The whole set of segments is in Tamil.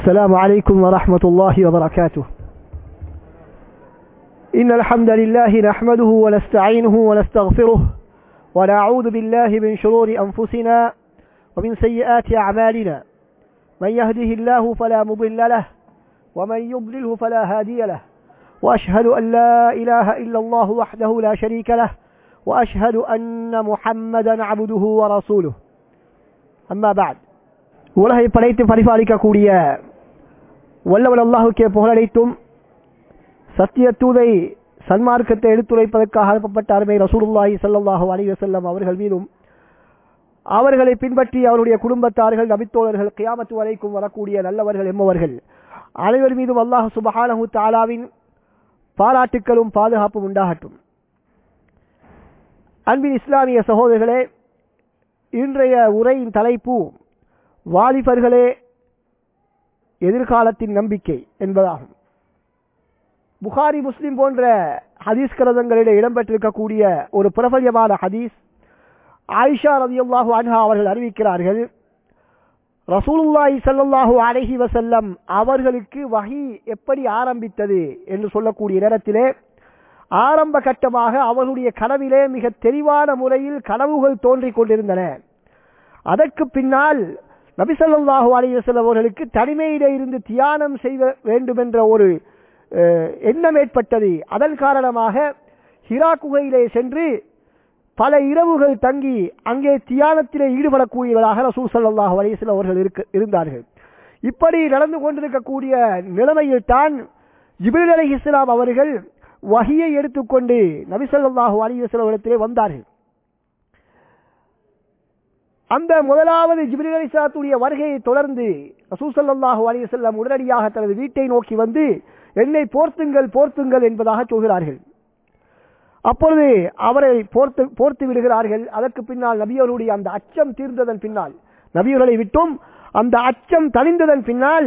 السلام عليكم ورحمة الله وبركاته إن الحمد لله نحمده ونستعينه ونستغفره ونعوذ بالله من شرور أنفسنا ومن سيئات أعمالنا من يهده الله فلا مضل له ومن يضلله فلا هادي له وأشهد أن لا إله إلا الله وحده لا شريك له وأشهد أن محمدا عبده ورسوله أما بعد உலகை படைத்து பரிபாலிக்கக்கூடிய வல்லவன் அல்லாஹுக்கே புகழடைத்தும் சத்திய தூதை சன்மார்க்கத்தை எடுத்துரைப்பதற்காக அனுப்பப்பட்ட அருமை ரசூலுல்லாஹி ஸல்லல்லாஹு அலைஹி வஸல்லம் அவர்கள் மீதும் அவர்களை பின்பற்றி அவருடைய குடும்பத்தார்கள் நபித்தோழர்கள் கியாமத்து வரைக்கும் வரக்கூடிய நல்லவர்கள் எம்மவர்கள் அனைவர் மீதும் அல்லாஹ் சுபஹானஹு தஆலாவின் பாராட்டுக்களும் பாதுகாப்பும் உண்டாகட்டும் அன்பின் இஸ்லாமிய சகோதரர்களே இன்றைய உரையின் தலைப்பு வாலிபர்களே எதிர்காலத்தின் நம்பிக்கை என்பதாகும் புகாரி முஸ்லிம் போன்ற ஹதீஸ் கிரதங்களிலே இடம்பெற்றிருக்கக்கூடிய ஒரு பிரபல்யமான ஹதீஸ் ஆயிஷா ரதியுல்லாஹு அன்ஹா அவர்கள் அறிவிக்கிறார்கள் ரசூலுல்லாஹி ஸல்லல்லாஹு அலைஹி வஸல்லம் அவர்களுக்கு வஹி எப்படி ஆரம்பித்தது என்று சொல்லக்கூடிய நேரத்திலே ஆரம்ப கட்டமாக அவர்களுடைய கனவிலே மிக தெளிவான முறையில் கனவுகள் தோன்றிக் கொண்டிருந்தன அதற்கு பின்னால் நபிசல்லாஹு அலைவசல்லம் அவர்களுக்கு தனிமையிலே இருந்து தியானம் செய்ய வேண்டும் என்ற ஒரு எண்ணம் ஏற்பட்டது அதன் காரணமாக ஹிரா குகையிலே சென்று பல இரவுகள் தங்கி அங்கே தியானத்திலே ஈடுபடக்கூடியவர்களாக ரசூல் சல்லாஹு அலைவசல்லம் அவர்கள் இருக்க இருந்தார்கள் இப்படி நடந்து கொண்டிருக்கக்கூடிய நிலைமையில் தான் ஜிபில் அலி இஸ்லாம் அவர்கள் வகியை எடுத்துக்கொண்டு நபிசல்லாஹு அலிவசல்லம் இடத்திலே வந்தார்கள் அந்த முதலாவது ஜிபிரி அலிசாத்துடைய வருகையை தொடர்ந்து ரசூசல்லாஹு அலிசல்லாம் உடனடியாக தனது வீட்டை நோக்கி வந்து என்னை போர்த்துங்கள் போர்த்துங்கள் என்பதாக சொல்கிறார்கள் அப்பொழுது அவரை போர்த்து போர்த்து விடுகிறார்கள் அதற்கு பின்னால் நபியவருடைய அந்த அச்சம் தீர்ந்ததன் பின்னால் நபியர்களை விட்டும் அந்த அச்சம் தணிந்ததன் பின்னால்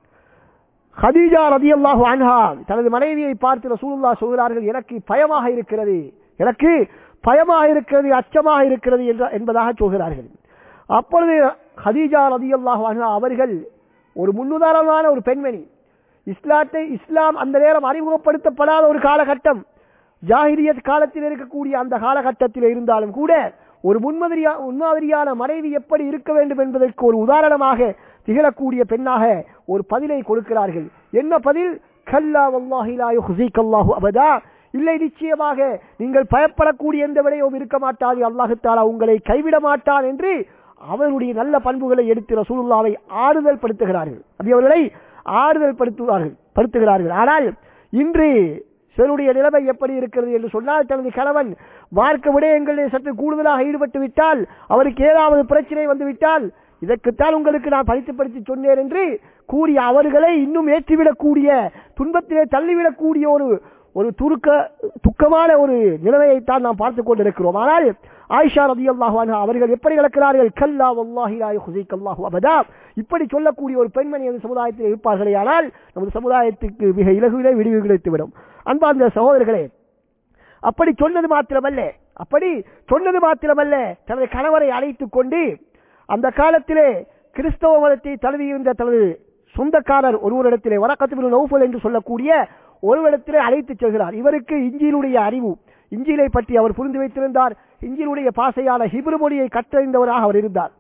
ஹதீஜா ரதி அல்லாஹு அன்ஹா தனது மனைவியை பார்த்து ரசூலுல்லா சொல்கிறார்கள் எனக்கு பயமாக இருக்கிறது எனக்கு பயமாக இருக்கிறது அச்சமாக இருக்கிறது என்பதாக சொல்கிறார்கள் அப்பொழுது ஹதீஜா ரதி அல்லாஹு அன்ஹா அவர்கள் ஒரு முன்னுதாரணமான ஒரு பெண்மணி இஸ்லாத்தை இஸ்லாம் அந்த நேரம் அறிமுகப்படுத்தப்படாத ஒரு காலகட்டம் ஜாகிரியத் காலத்தில் இருக்கக்கூடிய அந்த காலகட்டத்தில் இருந்தாலும் கூட ஒரு முன்மாதிரியா முன்மாதிரியான மனைவி எப்படி இருக்க வேண்டும் என்பதற்கு ஒரு உதாரணமாக திகழக்கூடிய பெண்ணாக ஒரு பதிலை கொடுக்கிறார்கள் என்ன பதில் கல்லா வல்லாஹிலாஹு அபதா இல்லை நிச்சயமாக நீங்கள் பயப்படக்கூடிய எந்த விடையும் இருக்க மாட்டாது அல்லாஹு தாலா உங்களை கைவிட மாட்டான் என்று அவருடைய நல்ல பண்புகளை எடுத்து ரசூலுல்லாவை ஆறுதல் படுத்துகிறார்கள் அப்படி அவர்களை ஆறுதல் படுத்துவார்கள் படுத்துகிறார்கள் ஆனால் இன்று சிலருடைய நிலைமை எப்படி இருக்கிறது என்று சொன்னால் தனது கணவன் மார்க்க விடயங்களில் சற்று கூடுதலாக ஈடுபட்டு விட்டால் அவருக்கு ஏதாவது பிரச்சனை வந்து விட்டால் இதற்குத்தான் உங்களுக்கு நான் படித்து படித்து சொன்னேன் என்று கூறிய அவர்களை இன்னும் ஏற்றிவிடக்கூடிய துன்பத்திலே தள்ளிவிடக்கூடிய ஒரு ஒரு துருக்க துக்கமான ஒரு நிலைமையைத்தான் நாம் பார்த்துக் கொண்டிருக்கிறோம் ஆனால் ஆயிஷா ரதி அல்லாஹான் அவர்கள் எப்படி நடக்கிறார்கள் கல்லா அல்லாஹு அபதா இப்படி சொல்லக்கூடிய ஒரு பெண்மணி அந்த சமுதாயத்தில் இருப்பார்களே ஆனால் நமது சமுதாயத்துக்கு மிக இலகுவிலே விடிவு கிடைத்துவிடும் அன்பார்ந்த சகோதரர்களே அப்படி சொன்னது மாத்திரமல்ல அப்படி சொன்னது மாத்திரமல்ல தனது கணவரை அழைத்துக் கொண்டு அந்த காலத்திலே கிறிஸ்தவ மதத்தை தழுவியிருந்த தனது சொந்தக்காரர் ஒருவரிடத்திலே வணக்கத்து நௌஃபல் என்று சொல்லக்கூடிய ஒருவரிடத்திலே அழைத்துச் செல்கிறார் இவருக்கு இஞ்சியிலுடைய அறிவு இஞ்சிலை பற்றி அவர் புரிந்து வைத்திருந்தார் இஞ்சிலுடைய பாசையான ஹிப்ரு மொழியை கற்றறிந்தவராக அவர் இருந்தார்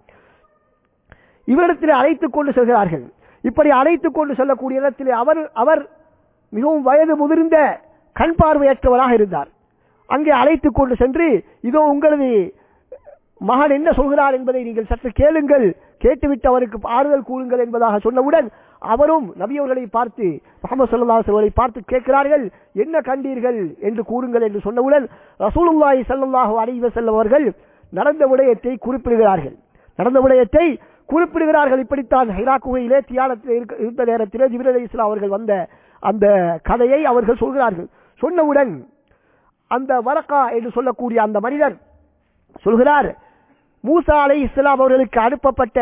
இவரிடத்திலே அழைத்துக் கொண்டு செல்கிறார்கள் இப்படி அழைத்துக் கொண்டு செல்லக்கூடிய இடத்திலே அவர் அவர் மிகவும் வயது முதிர்ந்த கண் பார்வையற்றவராக இருந்தார் அங்கே அழைத்துக் கொண்டு சென்று இதோ உங்களது மகன் என்ன சொல்கிறார் என்பதை நீங்கள் சற்று கேளுங்கள் கேட்டுவிட்டு அவருக்கு ஆறுதல் கூறுங்கள் என்பதாக சொன்னவுடன் அவரும் நபியவர்களை பார்த்து முகமது சல்லாஹ் அவர்களை பார்த்து கேட்கிறார்கள் என்ன கண்டீர்கள் என்று கூறுங்கள் என்று சொன்னவுடன் ரசூலுல்லாஹி சல்லாஹூ அலைவ செல்லவர்கள் நடந்த விடயத்தை குறிப்பிடுகிறார்கள் நடந்த விடயத்தை குறிப்பிடுகிறார்கள் இப்படித்தான் ஹைரா குகையிலே தியானத்தில் இருந்த நேரத்திலே ஜிபிர் அலி இஸ்லாம் அவர்கள் வந்த அந்த கதையை அவர்கள் சொல்கிறார்கள் சொன்னவுடன் அந்த வரக்கா என்று சொல்லக்கூடிய அந்த மனிதர் சொல்கிறார் மூசா அலை இஸ்லாம் அவர்களுக்கு அனுப்பப்பட்ட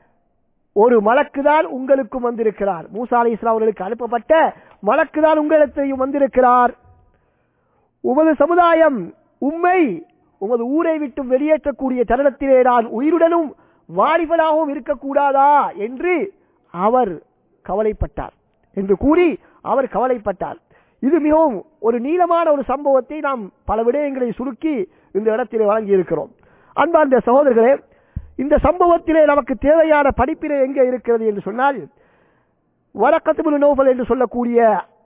ஒரு மலக்குதான் உங்களுக்கும் வந்திருக்கிறார் மூசா அலை இஸ்லாம் அவர்களுக்கு அனுப்பப்பட்ட மலக்குதான் உங்களிடத்தையும் வந்திருக்கிறார் உமது சமுதாயம் உண்மை உமது ஊரை விட்டு வெளியேற்றக்கூடிய தருணத்திலே நான் உயிருடனும் வாலிபனாகவும் இருக்கக்கூடாதா என்று அவர் கவலைப்பட்டார் என்று கூறி அவர் கவலைப்பட்டார் இது மிகவும் ஒரு நீளமான ஒரு சம்பவத்தை நாம் பல விடயங்களை சுருக்கி இந்த இடத்திலே வழங்கி இருக்கிறோம் அன்பார்ந்த சகோதரர்களே இந்த சம்பவத்திலே நமக்கு தேவையான படிப்பினை எங்கே இருக்கிறது என்று சொன்னால் வரக்கத்துபுல் நோபல் என்று சொல்லக்கூடிய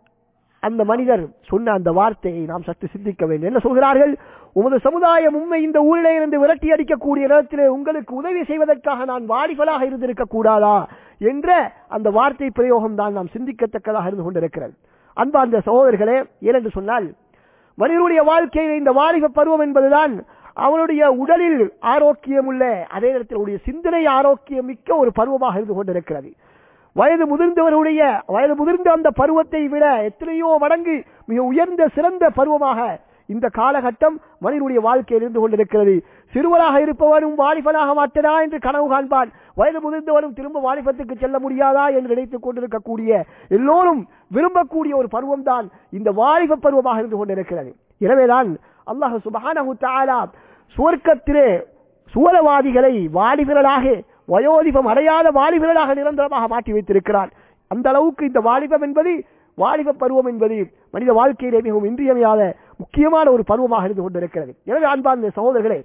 அந்த மனிதர் சொன்ன அந்த வார்த்தையை நாம் சற்று சிந்திக்க வேண்டும் என்ன சொல்கிறார்கள் உமது சமுதாயம் உண்மை இந்த ஊரிலே இருந்து விரட்டி அடிக்கக்கூடிய நேரத்திலே உங்களுக்கு உதவி செய்வதற்காக நான் வாலிபலாக இருந்திருக்க கூடாதா என்ற அந்த வார்த்தை பிரயோகம் தான் நாம் சிந்திக்கத்தக்கதாக இருந்து கொண்டிருக்கிறது அன்பார்ந்த சகோதரர்களே ஏனென்று சொன்னால் மனிதனுடைய வாழ்க்கையில் இந்த வாலிப பருவம் என்பதுதான் அவனுடைய உடலில் ஆரோக்கியம் உள்ள அதே நேரத்தில் அவருடைய சிந்தனை ஆரோக்கியம் மிக்க ஒரு பருவமாக இருந்து கொண்டிருக்கிறது வயது முதிர்ந்தவருடைய வயது முதிர்ந்த அந்த பருவத்தை விட எத்தனையோ மடங்கு மிக உயர்ந்த சிறந்த பருவமாக இந்த காலகட்டம் மனிதனுடைய வாழ்க்கையில் இருந்து கொண்டிருக்கிறது சிறுவராக இருப்பவனும் வாலிபனாக மாட்டதா என்று கனவு காண்பான் வயது முதிர்ந்தவனும் திரும்ப வாலிபத்துக்கு செல்ல முடியாதா என்று நினைத்துக் கொண்டிருக்கக்கூடிய எல்லோரும் விரும்பக்கூடிய ஒரு பருவம் தான் இந்த வாலிப பருவமாக இருந்து கொண்டிருக்கிறது எனவேதான் அல்லாஹ் சுபஹானஹு தஆலா சுவர்க்கத்திலே சூழவாதிகளை வாலிபர்களாக வயோதிபம் அடையாத வாலிபர்களாக நிரந்தரமாக மாற்றி வைத்திருக்கிறான் அந்த அளவுக்கு இந்த வாலிபம் என்பது வாலிப பருவம் என்பது மனித வாழ்க்கையிலே மிகவும் இன்றியமையாத முக்கியமான ஒரு பருவமாக இருந்து கொண்டிருக்கிறது எனவே அன்பார்ந்த சகோதரர்களே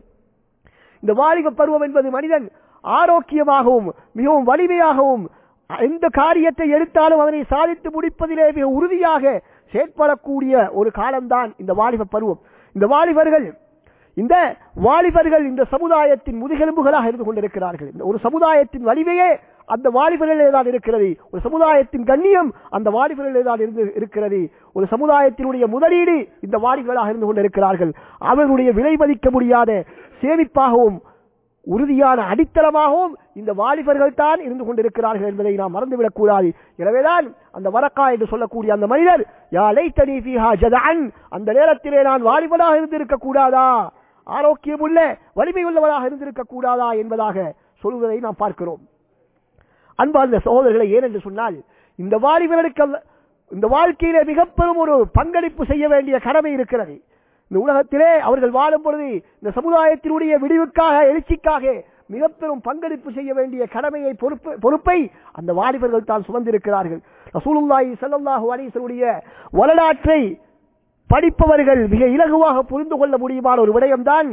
இந்த வாலிப பருவம் என்பது மனிதன் ஆரோக்கியமாகவும் மிகவும் வலிமையாகவும் எந்த காரியத்தை எடுத்தாலும் அதனை சாதித்து முடிப்பதிலே மிக உறுதியாக செயற்படக்கூடிய ஒரு காலம்தான் இந்த வாலிப பருவம் இந்த வாலிபர்கள் இந்த வாலிபர்கள் இந்த சமுதாயத்தின் முதுகெலும்புகளாக இருந்து கொண்டிருக்கிறார்கள் இந்த ஒரு சமுதாயத்தின் வலிமையே அந்த வாலிபர்களே தான் இருக்கிறது ஒரு சமுதாயத்தின் கண்ணியம் அந்த வாலிபர்களே தான் இருந்து இருக்கிறது ஒரு சமுதாயத்தினுடைய முதலீடு இந்த வாலிபர்களாக இருந்து கொண்டிருக்கிறார்கள் அவர்களுடைய விலை மதிக்க முடியாத சேமிப்பாகவும் உறுதியான அடித்தளமாகவும் இந்த வாலிபர்கள் தான் இருந்து கொண்டிருக்கிறார்கள் என்பதை நாம் மறந்துவிடக் கூடாது எனவேதான் அந்த வரக்கா என்று சொல்லக்கூடிய அந்த மனிதர் யா லைத்தனி ஃபீஹா ஜதஅன் அந்த நேரத்திலே நான் வாலிபனாக இருந்திருக்க கூடாதா ஆரோக்கியம் உள்ள வலிமை உள்ளவராக இருந்திருக்க கூடாதா என்பதாக சொல்வதை நாம் பார்க்கிறோம் அன்பார்ந்த சகோதரர்களை ஏனென்று சொன்னால் இந்த வாலிபர்களுக்கு அல்ல- இந்த வாழ்க்கையிலே மிக பெரும் ஒரு பங்களிப்பு செய்ய வேண்டிய கடமை இருக்கிறது இந்த உலகத்திலே அவர்கள் வாழும் பொழுது இந்த சமுதாயத்தினுடைய விடிவுக்காக எழுச்சிக்காக மிக பெரும் பங்களிப்பு செய்ய வேண்டிய கடமையை பொறுப்பு பொறுப்பை அந்த வாலிபர்கள் தான் சுமந்திருக்கிறார்கள் ரசூலுல்லாஹி ஸல்லல்லாஹு அலைஹி வஸல்லுடைய வரலாற்றை படிப்பவர்கள் மிக இலகுவாக புரிந்து கொள்ள முடியுமான ஒரு விடயம்தான்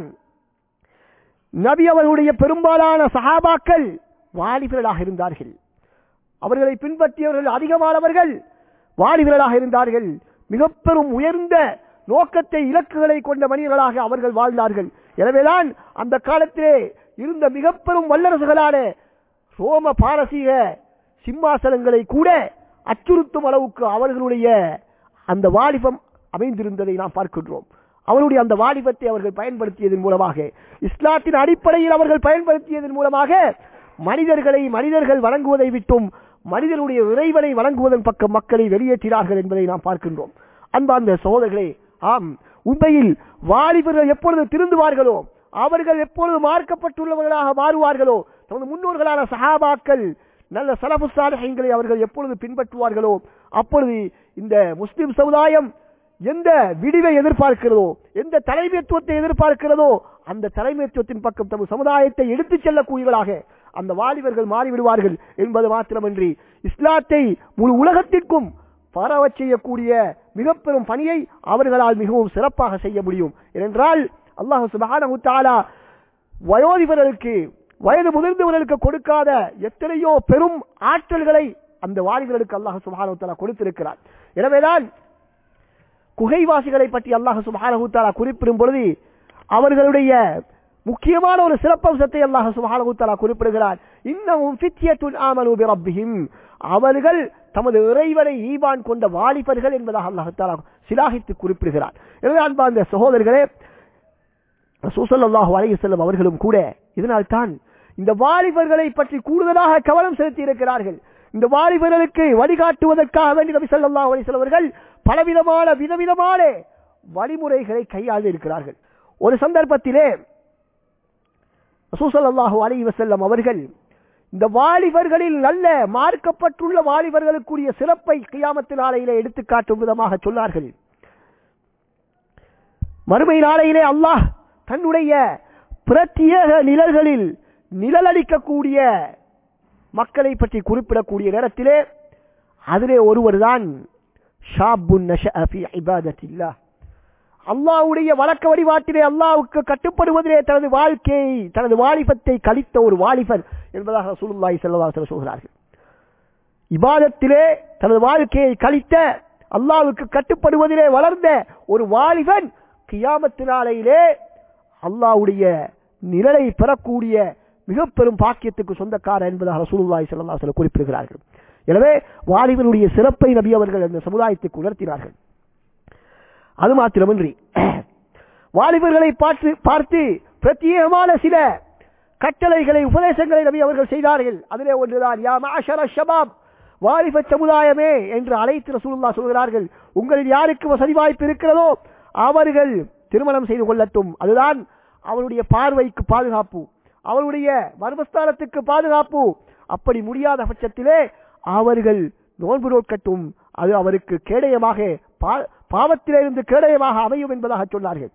நபி அவர்களுடைய பெரும்பாலான சஹாபாக்கள் வாலிபர்களாக இருந்தார்கள் அவர்களை பின்பற்றியவர்கள் அதிகமானவர்கள் வாலிபர்களாக இருந்தார்கள் மிக பெரும் உயர்ந்த நோக்கத்தை இலக்குகளை கொண்ட மனிதர்களாக அவர்கள் வாழ்ந்தார்கள் எனவேதான் அந்த காலத்திலே இருந்த மிக பெரும் வல்லரசுகளான ரோம பாரசீக சிம்மாசனங்களை கூட அச்சுறுத்தும் அளவுக்கு அவர்களுடைய அந்த வாலிபம் அமைந்திருந்ததை நாம் பார்க்கின்றோம் அவருடைய அந்த வாலிபத்தை அவர்கள் பயன்படுத்தியதன் மூலமாக இஸ்லாத்தின் அடிப்படையில் அவர்கள் பயன்படுத்தியதன் மூலமாக மனிதர்களை மனிதர்கள் வழங்குவதை விட்டும் மனிதனுடைய இறைவனை வழங்குவதன் பக்கம் மக்களை வெளியேற்றினார்கள் என்பதை நாம் பார்க்கின்றோம் அன்பார்ந்த சகோதரர்களே ஆம் உண்மையில் வாலிபர்கள் எப்பொழுது திருந்துவார்களோ அவர்கள் எப்பொழுது மார்க்கப்பட்டுள்ளவர்களாக மாறுவார்களோ தமது முன்னோர்களான சஹாபாக்கள் நல்ல சலபு சாலகங்களை அவர்கள் எப்பொழுது பின்பற்றுவார்களோ அப்பொழுது இந்த முஸ்லிம் சமுதாயம் எந்த விடிவை எதிர்பார்க்கிறதோ எந்த தலைமைத்துவத்தை எதிர்பார்க்கிறதோ அந்த தலைமைத்துவத்தின் பக்கம் தமது சமுதாயத்தை எடுத்துச் செல்லக்கூடியவர்களாக அந்த வாலிபர்கள் மாறிவிடுவார்கள் என்பது மாத்திரமன்றி இஸ்லாத்தை முழு உலகத்திற்கும் பரவச் செய்யக்கூடிய மிக பெரும் பணியை அவர்களால் மிகவும் சிறப்பாக செய்ய முடியும் ஏனென்றால் அல்லாஹ் சுபஹானஹு தஆலா வயோதிபர்களுக்கு வயது முதிர்ந்தவர்களுக்கு கொடுக்காத எத்தனையோ பெரும் ஆற்றல்களை அந்த வாலிபர்களுக்கு அல்லாஹ் சுபஹானஹு தஆலா கொடுத்திருக்கிறார் எனவேதான் குகைவாசிகளை பற்றி அல்லாஹ் சுபஹானஹு தஆலா குறிப்பிடும் பொழுது அவர்களுடைய முக்கியமான ஒரு சிறப்பம்சத்தை அல்லாஹ் சுபஹானஹு தஆலா குறிப்பிடுகிறார் இன்னமும் ஃபித்யத்துன் ஆமனு பிரப்பிஹிம் அவர்கள் தமது இறைவனை ஈவான் கொண்ட வாலிபர்கள் என்பதாக அல்லாஹ் தஆலா சிலாகித்து குறிப்பிடுகிறார் எனவே அன்பார்ந்த சகோதரர்களே ரசூசல்லாஹு அலைஹி வஸல்லம் அவர்களும் கூட இதனால் தான் இந்த வாலிபர்களை பற்றி கூடுதலாக கவனம் செலுத்தி இருக்கிறார்கள் இந்த வாலிபர்களுக்கு வழிகாட்டுவதற்காக வேண்டி நபி ஸல்லல்லாஹு அலைஹி வஸல்லம் அவர்கள் பலவிதமான விதவிதமான வழிமுறைகளை கையாண்டு இருக்கிறார்கள் ஒரு சந்தர்ப்பத்திலே ரசூசல்லாஹு அலைஹி வஸல்லம் அவர்கள் இந்த வாலிபர்களில் நல்ல மார்க்கப்பட்டுள்ள வாலிபர்களுக்குரிய சிறப்பை கியாமத்து நாளையிலே எடுத்துக்காட்டும் விதமாக சொன்னார்கள் மறுமை நாளையிலே அல்லாஹ் தன்னுடைய பிரத்யேக நிழல்களில் நிழலளிக்கக்கூடிய மக்களை பற்றி குறிப்பிடக்கூடிய நேரத்திலே அதிலே ஒருவர் தான் ஷாபுன் நஷஅ ஃபீ இபாதத்தில்லாஹ் அல்லாஹ்வுடைய வழக்க வழிபாட்டிலே அல்லாஹ்வுக்கு கட்டுப்படுவதிலே தனது வாழ்க்கையை தனது வாலிபத்தை கழித்த ஒரு வாலிபர் என்பதாக ரசூலுல்லாஹி ஸல்லல்லாஹு அலைஹி வஸல்லம் சொல்கிறார்கள் இபாதத்திலே தனது வாழ்க்கையை கழித்த அல்லாஹ்வுக்கு கட்டுப்படுவதிலே வளர்ந்த ஒரு வாலிபன் கியாமத்து நாளையிலே அல்லாஹ்வுடைய நிழலை பெறக்கூடிய மிக பெரும் பாக்கியத்துக்கு சொந்தக்காரர் என்பதாக ரசூலுல்லாஹி ஸல்லல்லாஹு அலைஹி வஸல்லம் குறிப்பிடுகிறார்கள் எனவே வாலிபனுடைய சிறப்பை நபி அவர்கள் அந்த சமுதாயத்துக்கு உணர்த்தினார்கள் அது மாத்திரமின்றி வாலிபர்களை பார்த்து பார்த்து பிரத்யேகமான சில கட்டளைகளை உபதேசங்களை நபி அவர்கள் செய்தார்கள் அதிலே ஒன்றுதான் யா மாஷர ஷபாப் வாலிப சமுதாயமே என்று அழைத்து ரசூலுல்லாஹ் சொல்கிறார்கள் உங்களில் யாருக்கு வசதி வாய்ப்பு இருக்கிறதோ அவர்கள் திருமணம் செய்து கொள்ளட்டும் அதுதான் அவருடைய பார்வைக்கு பாதுகாப்பு அவருடைய மர்மஸ்தானத்துக்கு பாதுகாப்பு அப்படி முடியாத பட்சத்திலே அவர்கள் நோன்பு நோக்கட்டும் அது அவருக்கு கேடயமாக பா- பாவத்திலிருந்து கேடயமாக அமையும் என்பதாக சொன்னார்கள்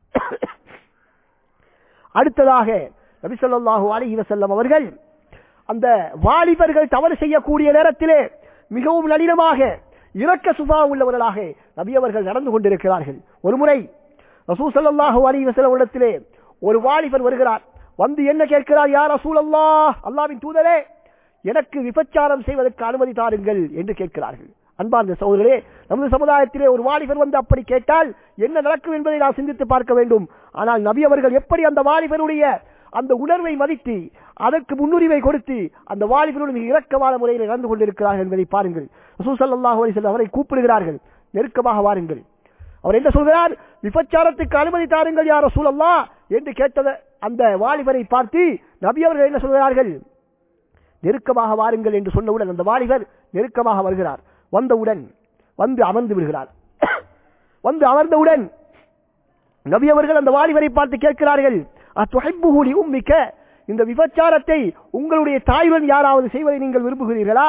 அடுத்ததாக நபி ஸல்லல்லாஹு அலைஹி வஸல்லம் அவர்கள் அந்த வாலிபர்கள் தவறு செய்யக்கூடிய நேரத்திலே மிகவும் நளினமாக இரக்க சுபாவம் உள்ளவர்களாக நபி அவர்கள் நடந்து கொண்டிருக்கிறார்கள் ஒருமுறை ரசூல் ஸல்லல்லாஹு அலைஹி வஸல்லம் இடத்திலே ஒரு வாலிபர் வருகிறார் வந்து என்ன கேட்கிறார் யார் ரசூலல்லாஹ் அல்லாஹ்வின் தூதரே எனக்கு விபச்சாரம் செய்வதற்கு அனுமதி தாருங்கள் என்று கேட்கிறார்கள் அன்பார்ந்த சகோதரர்களே நமது சமுதாயத்திலே ஒரு வாலிபர் வந்து அப்படி கேட்டால் என்ன நடக்கும் என்பதை நாம் சிந்தித்து பார்க்க வேண்டும் ஆனால் நபி அவர்கள் எப்படி அந்த வாலிபருடைய அந்த உணர்வை மதித்து அதற்கு முன்னுரிமை கொடுத்து அந்த வாலிபருடன் மிக இரக்கமான முறையில் நடந்து கொண்டிருக்கிறார்கள் என்பதை பாருங்கள் ரசூல் ஸல்லல்லாஹு அலைஹி வஸல்லம் அவரை கூப்பிடுகிறார்கள் நெருக்கமாக வாருங்கள் அவர் என்ன சொல்கிறார் விபச்சாரத்துக்கு அனுமதி தாருங்கள் யார் ரசூலல்லா என்று கேட்டத அந்த வாலிபரை பார்த்து நபி அவர்கள் என்ன சொல்கிறார்கள் நெருக்கமாக வாருங்கள் என்று சொன்னவுடன் அந்த வாலிபர் நெருக்கமாக வருகிறார் வந்தவுடன் வந்து அமர்ந்து விடுகிறார் வந்து அமர்ந்தவுடன் நபி அவர்கள் அந்த வாலிபரை பார்த்து கேட்கிறார்கள் அத்துஹிப்புஹு உம்மிக்க இந்த விபச்சாரத்தை உங்களுடைய தாயுடன் யாராவது செய்வதை நீங்கள் விரும்புகிறீர்களா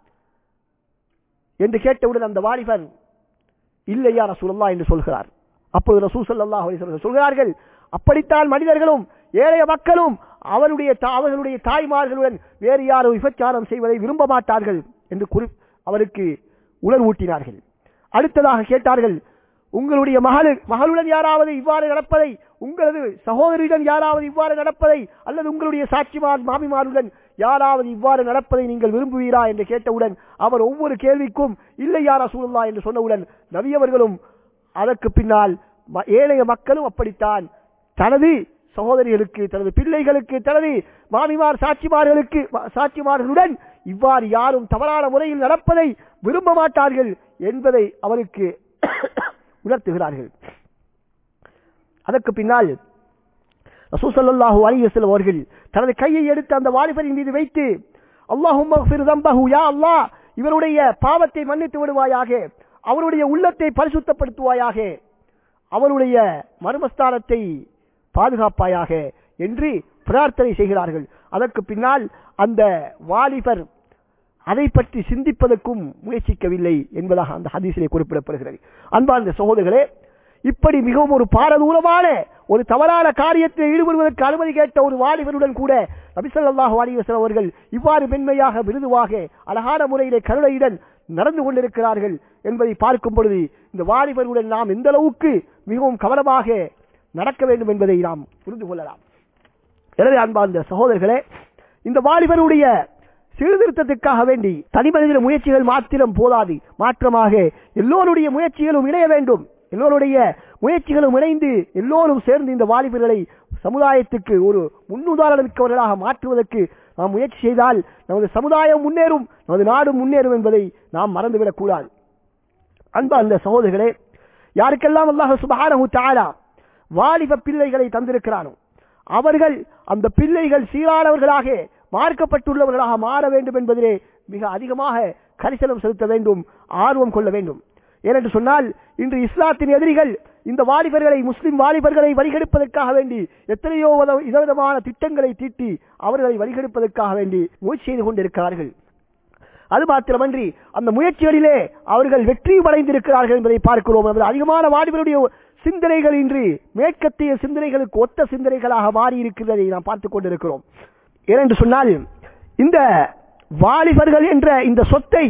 என்று கேட்டவுடன் அந்த வாலிபன் இல்லையா ரசூலுல்லாஹ் என்று சொல்கிறார் அப்பொழுது ரசூல் ஸல்லல்லாஹு அலைஹி வஸல்லம் சொல்கிறார்கள் அப்படித்தான் மனிதர்களும் ஏழைய மக்களும் அவருடைய தா- அவர்களுடைய தாய்மார்களுடன் வேறு யாரும் விபச்சாரம் செய்வதை விரும்ப மாட்டார்கள் என்று குறி அவருக்கு உணர்வூட்டினார்கள் அடுத்ததாக கேட்டார்கள் உங்களுடைய மகளு மகளுடன் யாராவது இவ்வாறு நடப்பதை உங்களது சகோதரியுடன் யாராவது இவ்வாறு நடப்பதை அல்லது உங்களுடைய சாட்சிமார் மாமிமாருடன் யாராவது இவ்வாறு நடப்பதை நீங்கள் விரும்புவீரா என்று கேட்டவுடன் அவர் ஒவ்வொரு கேள்விக்கும் இல்லை யாரா சூழலா என்று சொன்னவுடன் நபியவர்களும் அதற்கு பின்னால் ம- ஏழைய மக்களும் அப்படித்தான் தனது சகோதரிகளுக்கு தனது பிள்ளைகளுக்கு தனது மாமிமார் சாட்சிமார்களுக்கு ம- சாட்சிமார்களுடன் இவ்வாறு யாரும் தவறான முறையில் நடப்பதை விரும்ப மாட்டார்கள் என்பதை அவருக்கு உணர்த்துகிறார்கள் அதற்கு பின்னால் ரசூசல்லாஹு அலிவசல் அவர்கள் தனது கையை எடுத்து அந்த வாலிபரின் மீது வைத்து அல்லாஹும் யா அல்லாஹ் இவருடைய பாவத்தை மன்னித்து விடுவாயாக அவருடைய உள்ளத்தை பரிசுத்தப்படுத்துவாயாக அவருடைய மர்மஸ்தானத்தை பாதுகாப்பாயாக என்று பிரார்த்தனை செய்கிறார்கள் அதற்கு பின்னால் அந்த வாலிபர் அதை பற்றி சிந்திப்பதற்கும் முயற்சிக்கவில்லை என்பதாக அந்த ஹதீஸிலே குறிப்பிடப்படுகிறது அன்பார்ந்த சகோதரர்களே இப்படி மிகவும் ஒரு பாரதூரமான ஒரு தவறான காரியத்தில் ஈடுபடுவதற்கு அனுமதி கேட்ட ஒரு வாலிபருடன் கூட நபிசல்லாஹு அலிவசன் அவர்கள் இவ்வாறு மென்மையாக மிருதுவாக அழகான முறையிலே கருணையுடன் நடந்து கொண்டிருக்கிறார்கள் என்பதை பார்க்கும் பொழுது இந்த வாலிபருடன் நாம் எந்த அளவுக்கு மிகவும் கவனமாக நடக்க வேண்டும் என்பதை நாம் புரிந்து கொள்ளலாம் எனவே அன்பார்ந்த சகோதரர்களே இந்த வாலிபருடைய சீர்திருத்தத்துக்காக வேண்டி தனி மனித முயற்சிகள் மாத்திரம் போதாது மாற்றமாக எல்லோருடைய முயற்சிகளும் இணைய வேண்டும் எல்லோருடைய முயற்சிகளும் இணைந்து எல்லோரும் சேர்ந்து இந்த வாலிபர்களை சமுதாயத்துக்கு ஒரு முன்னுதாரணமிக்கவர்களாக மாற்றுவதற்கு நாம் முயற்சி செய்தால் நமது சமுதாயம் முன்னேறும் நமது நாடும் முன்னேறும் என்பதை நாம் மறந்துவிடக் கூடாது அன்பா அந்த சகோதரர்களே யாருக்கெல்லாம் அல்லாஹ் சுபஹானஹு தஆலா வாலிப பிள்ளைகளை தந்திருக்கிறானோ அவர்கள் அந்த பிள்ளைகள் சீரானவர்களாக மார்க்கப்பட்டுள்ளவர்களாக மாற வேண்டும் என்பதிலே மிக அதிகமாக கரிசனம் செலுத்த வேண்டும் ஆர்வம் கொள்ள வேண்டும் ஏனென்று சொன்னால் இன்று இஸ்லாத்தின் எதிரிகள் இந்த வாலிபர்களை முஸ்லிம் வாலிபர்களை வழிகெடுப்பதற்காக வேண்டி எத்தனையோ வித- விதவிதமான திட்டங்களை தீட்டி அவர்களை வழிகெடுப்பதற்காக வேண்டி முயற்சி செய்து கொண்டிருக்கிறார்கள் அது மாத்திரமன்றி அந்த முயற்சிகளிலே அவர்கள் வெற்றியும் அடைந்திருக்கிறார்கள் என்பதை பார்க்கிறோம் நமது அதிகமான வாலிபருடைய சிந்தனைகள் இன்று மேற்கத்திய சிந்தனைகளுக்கு ஒத்த சிந்தனைகளாக மாறி இருக்கிறதை நாம் பார்த்துக் கொண்டிருக்கிறோம் ஏனென்று சொன்னால் இந்த வாலிபர்கள் என்ற இந்த சொத்தை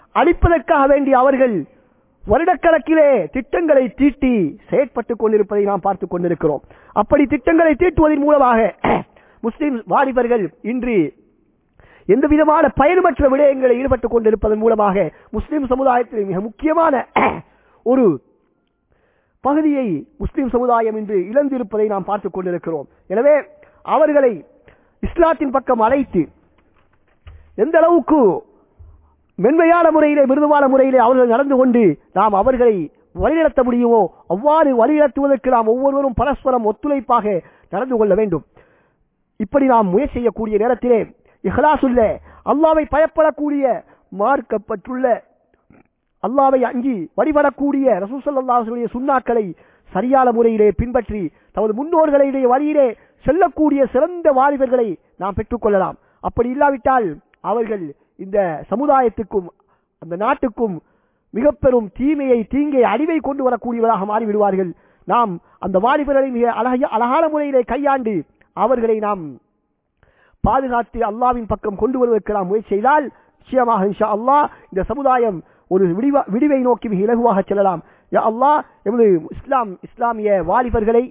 அழிப்பதற்காக வேண்டி அவர்கள் வருடக்கணக்கிலே திட்டங்களை தீட்டி செயற்பட்டுக் கொண்டிருப்பதை நாம் பார்த்துக் கொண்டிருக்கிறோம் அப்படி திட்டங்களை தீட்டுவதன் மூலமாக முஸ்லிம் வாலிபர்கள் இன்று எந்த விதமான பயனுமற்ற விடயங்களை ஈடுபட்டுக் கொண்டிருப்பதன் மூலமாக முஸ்லிம் சமுதாயத்தில் மிக முக்கியமான ஒரு பகுதியை முஸ்லிம் சமுதாயம் இன்று இழந்திருப்பதை நாம் பார்த்துக் கொண்டிருக்கிறோம் எனவே அவர்களை இஸ்லாத்தின் பக்கம் அழைத்து எந்த அளவுக்கு மென்மையான முறையிலே மிருதுவான முறையிலே அவர்கள் நடந்து கொண்டு நாம் அவர்களை வழிநடத்த முடியுமோ அவ்வாறு வழிநடத்துவதற்கு நாம் ஒவ்வொருவரும் பரஸ்பரம் ஒத்துழைப்பாக நடந்து கொள்ள வேண்டும் இப்படி நாம் முயற்சி செய்யக்கூடிய நேரத்திலே இஹ்லாசுள்ள அல்லாவை பயப்படக்கூடிய மார்க்கப்பட்டுள்ள அல்லாவை அஞ்சி வழிபடக்கூடிய ரசூசல்லாஹுடைய சுண்ணாக்களை சரியான முறையிலே பின்பற்றி தமது முன்னோர்களுடைய வழியிலே செல்லக்கூடிய சிறந்த வாலிபர்களை நாம் பெற்றுக்கொள்ளலாம் அப்படி இல்லாவிட்டால் அவர்கள் இந்த சமுதாயத்துக்கும் அந்த நாட்டுக்கும் மிக பெரும் தீமையை தீங்கை அழிவை கொண்டு வரக்கூடியவராக மாறிவிடுவார்கள் நாம் அந்த வாலிபர்களை மிக அழகிய அழகான முறையிலே கையாண்டு அவர்களை நாம் பாதுகாத்து அல்லாவின் பக்கம் கொண்டு வருவதற்கு நாம் முயற்சி செய்தால் நிச்சயமாக இன்ஷா அல்லாஹ் இந்த சமுதாயம் ஒரு விடிவ விடிவை நோக்கி மிக இலகுவாக செல்லலாம் யா அல்லாஹ் எமது இஸ்லாம் இஸ்லாமிய வாலிபர்களை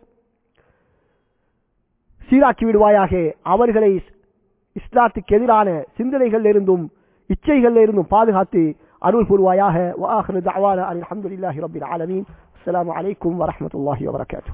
சீராக்கி விடுவாயாக அவர்களை இஸ்லாத்துக்கு எதிரான சிந்தனைகள் இருந்தும் இச்சைகள் இருந்தும் பாதுகாத்து அருள் புரிவாயாக வாஹிரு தஅவானா அல்ஹம்துலில்லாஹி ரப்பில் ஆலமீன் அஸ்ஸலாமு அலைக்கும் வரஹ்மத்துல்லாஹி வபரகாத்துஹு